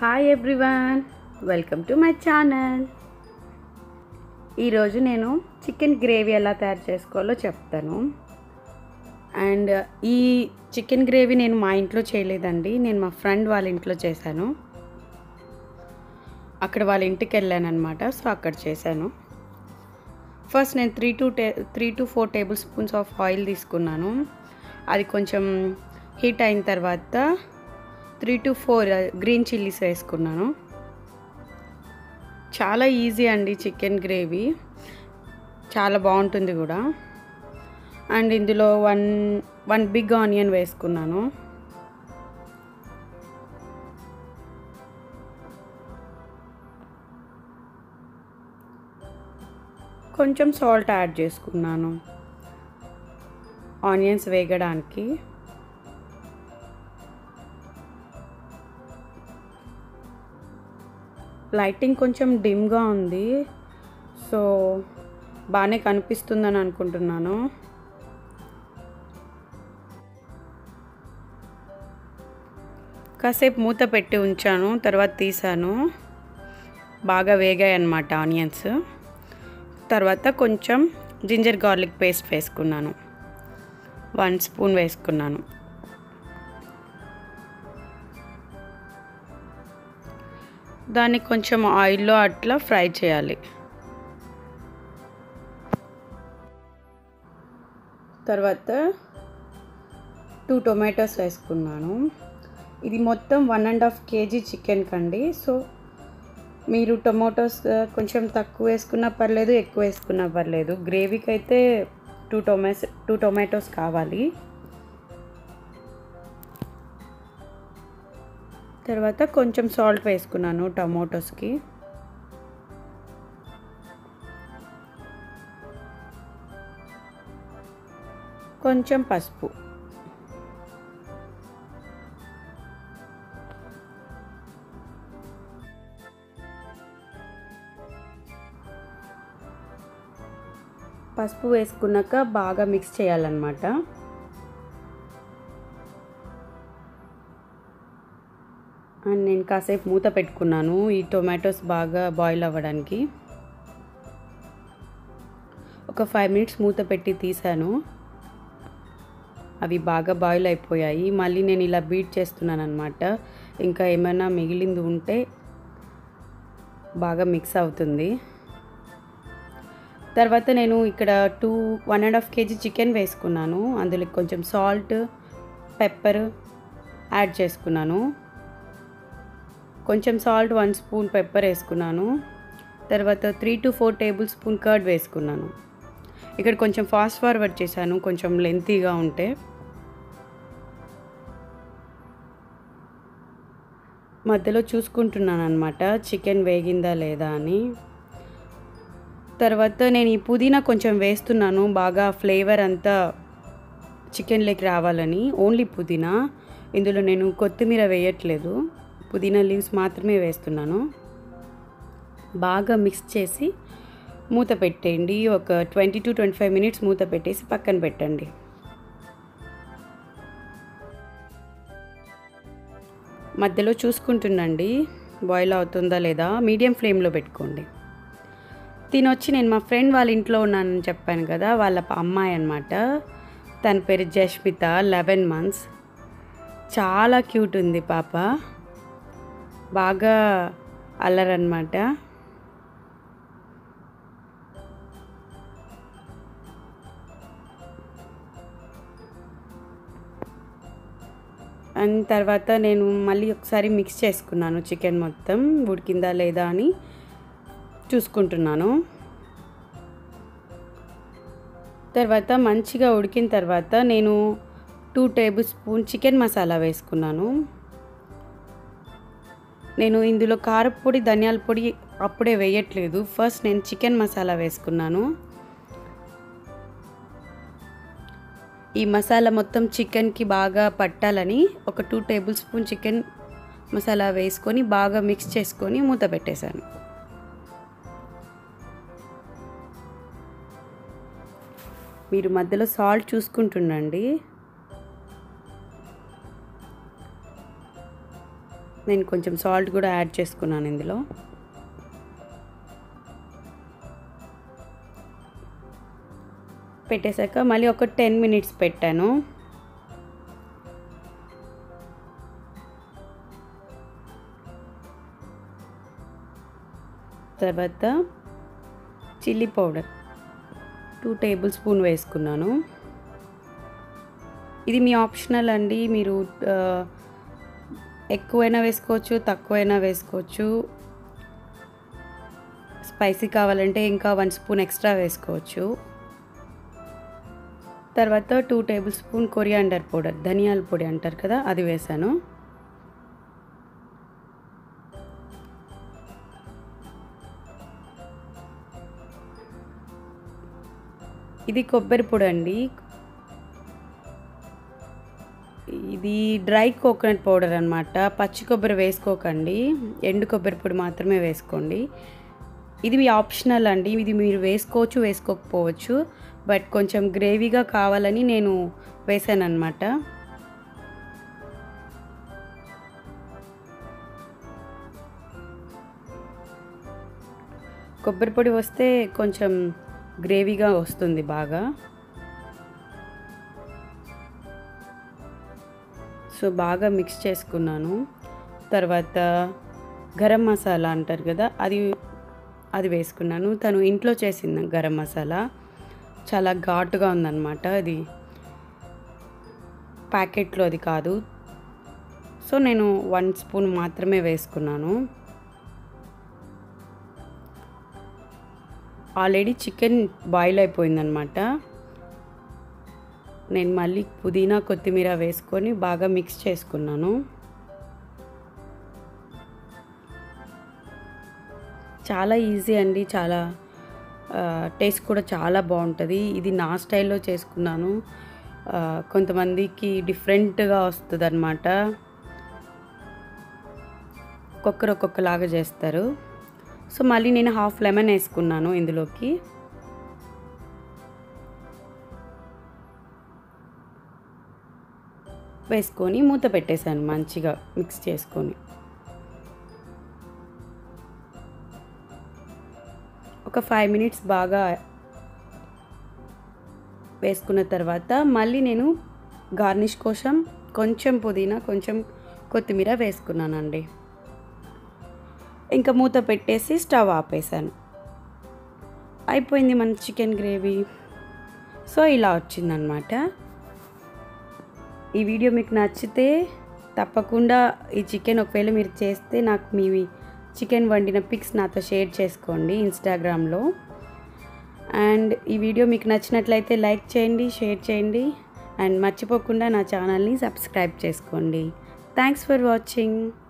hi everyone welcome to my channel ఈరోజు నేను chicken gravy ఎలా తయారు చేసుకోవాలో చెప్తాను అండ్ ఈ చికెన్ గ్రేవీ నేను మా ఇంట్లో చేయలేదండి నేను మా ఫ్రెండ్ వాళ్ళ ఇంట్లో చేశాను అక్కడ వాళ్ళ ఇంటికి వెళ్ళాను అనమాట సో అక్కడ చేశాను ఫస్ట్ నేను త్రీ టు టే three to four tablespoons of oil తీసుకున్నాను అది కొంచెం హీట్ అయిన తర్వాత three to four green chillies వేసుకున్నాను చాలా ఈజీ అండి చికెన్ గ్రేవీ చాలా బాగుంటుంది కూడా అండ్ ఇందులో వన్ వన్ బిగ్ ఆనియన్ వేసుకున్నాను కొంచెం సాల్ట్ యాడ్ చేసుకున్నాను ఆనియన్స్ వేగడానికి లైటింగ్ కొంచెం డిమ్గా ఉంది సో బాగానే కనిపిస్తుందని అనుకుంటున్నాను కాసేపు మూత పెట్టి ఉంచాను తర్వాత తీసాను బాగా వేగాయి అన్నమాట ఆనియన్స్ తర్వాత కొంచెం జింజర్ గార్లిక్ పేస్ట్ వేసుకున్నాను వన్ స్పూన్ వేసుకున్నాను దాన్ని కొంచెం ఆయిల్లో అట్లా ఫ్రై చేయాలి తర్వాత టూ టొమాటోస్ వేసుకున్నాను ఇది మొత్తం one and half KG chicken కండి సో మీరు టొమాటోస్ కొంచెం తక్కువ వేసుకున్నా పర్లేదు ఎక్కువ వేసుకున్నా పర్లేదు గ్రేవీకి అయితే టూ టొమాటోస్ టూ టొమాటోస్ కావాలి తర్వాత కొంచెం సాల్ట్ వేసుకున్నాను టమాటోస్కి కొంచెం పసుపు పసుపు వేసుకున్నాక బాగా మిక్స్ చేయాలన్నమాట అండ్ నేను కాసేపు మూత పెట్టుకున్నాను ఈ టొమాటోస్ బాగా బాయిల్ అవ్వడానికి ఒక ఫైవ్ మినిట్స్ మూత పెట్టి తీసాను అవి బాగా బాయిల్ అయిపోయాయి మళ్ళీ నేను ఇలా బీట్ చేస్తున్నాను అనమాట ఇంకా ఏమైనా మిగిలింది ఉంటే బాగా మిక్స్ అవుతుంది తర్వాత నేను ఇక్కడ two one and half KG chicken వేసుకున్నాను అందులో కొంచెం సాల్ట్ పెప్పర్ యాడ్ చేసుకున్నాను కొంచెం సాల్ట్ వన్ స్పూన్ పెప్పర్ వేసుకున్నాను తర్వాత three to four tablespoon curd వేసుకున్నాను ఇక్కడ కొంచెం ఫాస్ట్ ఫార్వర్డ్ చేశాను కొంచెం లెంతీగా ఉంటే మధ్యలో చూసుకుంటున్నాను అనమాట చికెన్ వేగిందా లేదా అని తర్వాత నేను ఈ పుదీనా కొంచెం వేస్తున్నాను బాగా ఫ్లేవర్ అంతా చికెన్లోకి రావాలని ఓన్లీ పుదీనా ఇందులో నేను కొత్తిమీర వేయట్లేదు పుదీనా లీవ్స్ మాత్రమే వేస్తున్నాను బాగా మిక్స్ చేసి మూత పెట్టేయండి ఒక twenty to twenty five minutes మూత పెట్టేసి పక్కన పెట్టండి మధ్యలో చూసుకుంటుండండి బాయిల్ అవుతుందా లేదా మీడియం ఫ్లేమ్లో పెట్టుకోండి తినొచ్చి నేను మా ఫ్రెండ్ వాళ్ళ ఇంట్లో ఉన్నానని చెప్పాను కదా వాళ్ళ అమ్మాయి అనమాట తన పేరు జష్మిత లెవెన్ మంత్స్ చాలా క్యూట్ ఉంది పాప బాగా అల్లరనమాట అండ్ తర్వాత నేను మళ్ళీ ఒకసారి మిక్స్ చేసుకున్నాను చికెన్ మొత్తం ఉడికిందా లేదా అని చూసుకుంటున్నాను తర్వాత మంచిగా ఉడికిన తర్వాత నేను two tablespoon chicken masala వేసుకున్నాను నేను ఇందులో కారపొడి ధనియాల పొడి అప్పుడే వేయట్లేదు ఫస్ట్ నేను చికెన్ మసాలా వేసుకున్నాను ఈ మసాలా మొత్తం చికెన్కి బాగా పట్టాలని ఒక two tablespoon chicken masala వేసుకొని బాగా మిక్స్ చేసుకొని మూత పెట్టేశాను మీరు మధ్యలో సాల్ట్ చూసుకుంటుండండి నేను కొంచెం సాల్ట్ కూడా యాడ్ చేసుకున్నాను ఇందులో పెట్టేశాక మళ్ళీ ఒక టెన్ మినిట్స్ పెట్టాను తర్వాత chilli powder two tablespoon వేసుకున్నాను ఇది మీ ఆప్షనల్ అండి మీరు ఆ, ఎక్కువైనా వేసుకోవచ్చు తక్కువైనా వేసుకోవచ్చు స్పైసీ కావాలంటే ఇంకా వన్ స్పూన్ ఎక్స్ట్రా వేసుకోవచ్చు తర్వాత two tablespoon coriander powder ధనియాల పొడి అంటారు కదా అది వేసాను ఇది కొబ్బరి పొడి అండి ఇది డ్రై కోకోనట్ పౌడర్ అనమాట పచ్చి కొబ్బరి వేసుకోకండి ఎండు కొబ్బరి పొడి మాత్రమే వేసుకోండి ఇది మీ ఆప్షనల్ అండి ఇది మీరు వేసుకోవచ్చు వేసుకోకపోవచ్చు బట్ కొంచెం గ్రేవీగా కావాలని నేను వేసాను అనమాట కొబ్బరి పొడి వస్తే కొంచెం గ్రేవీగా వస్తుంది బాగా సో బాగా మిక్స్ చేసుకున్నాను తర్వాత గరం మసాలా అంటారు కదా అది అది వేసుకున్నాను తను ఇంట్లో చేసింది గరం మసాలా చాలా ఘాటుగా ఉందన్నమాట అది ప్యాకెట్లో అది కాదు సో నేను వన్ స్పూన్ మాత్రమే వేసుకున్నాను ఆల్రెడీ చికెన్ బాయిల్ అయిపోయిందనమాట నేను మళ్ళీ పుదీనా కొత్తిమీర వేసుకొని బాగా మిక్స్ చేసుకున్నాను చాలా ఈజీ అండి చాలా టేస్ట్ కూడా చాలా బాగుంటుంది ఇది నా స్టైల్లో చేసుకున్నాను ఆ, కొంతమందికి డిఫరెంట్గా వస్తుంది అనమాట ఒక్కొక్కరు ఒక్కొక్కలాగా చేస్తారు సో మళ్ళీ నేను హాఫ్ లెమన్ వేసుకున్నాను ఇందులోకి వేసుకొని మూత పెట్టేశాను మంచిగా మిక్స్ చేసుకొని ఒక ఫైవ్ మినిట్స్ బాగా వేసుకున్న తర్వాత మళ్ళీ నేను గార్నిష్ కోసం కొంచెం పుదీనా కొంచెం కొత్తిమీర వేసుకున్నానండి ఇంకా మూత పెట్టేసి స్టవ్ ఆపేసాను అయిపోయింది మన చికెన్ గ్రేవీ సో ఇలా వచ్చిందనమాట ఈ వీడియో మీకు నచ్చితే తప్పకుండా ఈ చికెన్ ఒకవేళ మీరు చేస్తే నాకు మీ చికెన్ వండిన పిక్స్ నాతో షేర్ చేసుకోండి ఇన్స్టాగ్రామ్లో అండ్ ఈ వీడియో మీకు నచ్చినట్లయితే లైక్ చేయండి షేర్ చేయండి అండ్ మర్చిపోకుండా నా ఛానల్ని సబ్స్క్రైబ్ చేసుకోండి థ్యాంక్స్ ఫర్ వాచింగ్